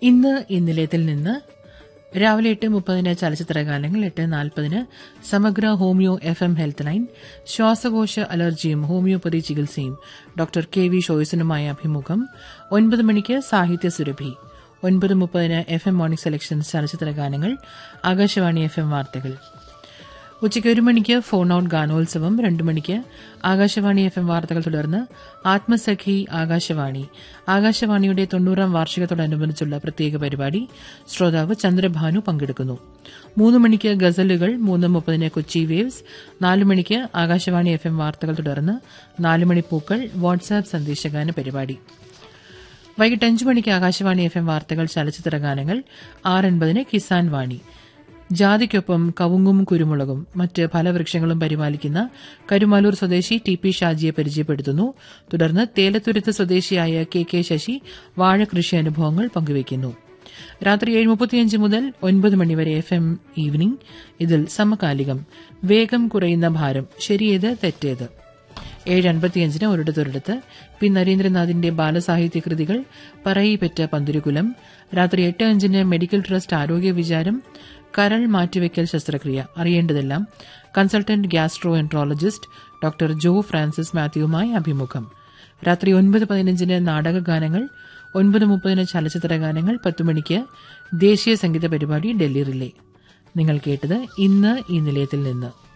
ഇന്ന് ഈ നിലയത്തിൽ നിന്ന് രാവിലെ എട്ട് മുപ്പതിന് ചലച്ചിത്ര ഗാനങ്ങൾ എട്ട് നാൽപ്പതിന് സമഗ്ര homeo F M health line ശ്വാസകോശ അലർജിയും ഹോമിയോപ്പതി ചികിത്സയും ഡോക്ടർ കെ വി ഷോയ്സനുമായ അഭിമുഖം ഒൻപത് മണിക്ക് സാഹിത്യ സുരഭി ഒൻപത് മുപ്പതിന് എഫ് എം മോർണിംഗ് സെലക്ഷൻ ചലച്ചിത്ര ഗാനങ്ങൾ ആകാശവാണി എഫ് എം വാർത്തകൾ ഉച്ചയ്ക്ക് ഒരു മണിക്ക് ഫോൺ ഔട്ട് ഗാനോത്സവം രണ്ടു മണിക്ക് ആകാശവാണി എഫ് എം വാർത്തകൾ തുടർന്ന് ആത്മസഖി ആകാശവാണി ആകാശവാണിയുടെ തൊണ്ണൂറാം വാർഷികത്തോടനുബന്ധിച്ചുള്ള പ്രത്യേക പരിപാടി ശ്രോതാവ് ചന്ദ്രഭാനു പങ്കെടുക്കുന്നു മൂന്ന് മണിക്ക് ഗസലുകൾ മൂന്ന് മുപ്പതിന് കൊച്ചി വേവ്സ് നാലു മണിക്ക് ആകാശവാണി എഫ് എം വാർത്തകൾ തുടർന്ന് നാല് മണി പൂക്കൾ വാട്സാപ്പ് സന്ദേശഗാന പരിപാടി വൈകിട്ട് അഞ്ചു മണിക്ക് ആകാശവാണി എഫ് എം വാർത്തകൾ ചലച്ചിത്ര ഗാനങ്ങൾ ആറ് എൺപതിന് കിസാൻ വാണി ജാതിക്കൊപ്പം കവുങ്ങും കുരുമുളകും മറ്റ് ഫലവൃക്ഷങ്ങളും പരിപാലിക്കുന്ന കരുമാലൂർ സ്വദേശി ടി പി ഷാജിയെ പരിചയപ്പെടുത്തുന്നു തുടർന്ന് തേലത്തുരുത്ത് സ്വദേശിയായ കെ കെ ശശി വാഴകൃഷി അനുഭവങ്ങൾ പങ്കുവയ്ക്കുന്നു രാത്രി ഏഴ് മുപ്പത്തിയഞ്ച് മുതൽ ഒൻപത് മണിവരെ എഫ് എം ഈവനിംഗ് ഇതിൽ സമകാലികം വേഗം കുറയുന്ന ഭാരം ശരിയേത് തെറ്റേത് ഏഴ് അൻപത്തിയഞ്ചിന് ഒരിടത്തൊരിടത്ത് പി നരേന്ദ്രനാഥിന്റെ ബാലസാഹിത്യ കൃതികൾ പറയിപ്പറ്റ പന്തിരുകുലം രാത്രി എട്ട് അഞ്ചിന് മെഡിക്കൽ ട്രസ്റ്റ് ആരോഗ്യ വിചാരം കരൾ മാറ്റിവെക്കൽ ശസ്ത്രക്രിയ അറിയേണ്ടതെല്ലാം consultant gastroenterologist doctor Jo Francis മാത്യുവുമായി അഭിമുഖം രാത്രി ഒൻപത് പതിനഞ്ചിന് നാടകഗാനങ്ങൾ ഒൻപത് മുപ്പതിന് ചലച്ചിത്ര ഗാനങ്ങൾ പത്തുമണിക്ക് ദേശീയ സംഗീത പരിപാടി ഡൽഹി റിലേ നിങ്ങൾ കേട്ടത് ഇന്ന് ഈ നിലയത്തിൽ നിന്ന്